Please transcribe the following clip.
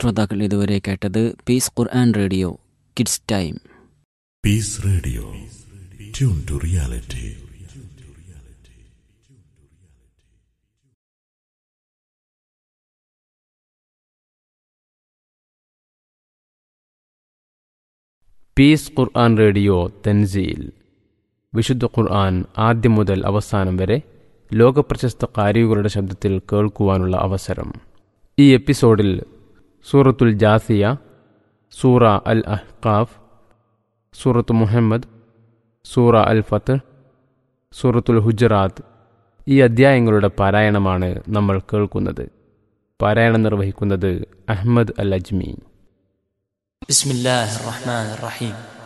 ശ്രോതാക്കൾ ഇതുവരെ കേട്ടത് peace Quran radio kids time peace radio tune to reality peace Quran radio തൻസീൽ വിശുദ്ധ ഖുർആൻ ആദ്യം മുതൽ അവസാനം വരെ ലോകപ്രശസ്ത കാരികളുടെ ശബ്ദത്തിൽ കേൾക്കുവാനുള്ള അവസരം ഈ എപ്പിസോഡിൽ സൂറത്തുൽ ജാസിയ സൂറ അൽ അഹ്കാഫ് സൂറത്ത് മുഹമ്മദ് സൂറ അൽ ഫത്ത് സൂറത്തുൽ ഹുജറാത്ത് ഈ അധ്യായങ്ങളുടെ പാരായണമാണ് നമ്മൾ കേൾക്കുന്നത് പാരായണം നിർവഹിക്കുന്നത് അഹമ്മദ് അൽ അജ്മി بسم الله الرحمن الرحيم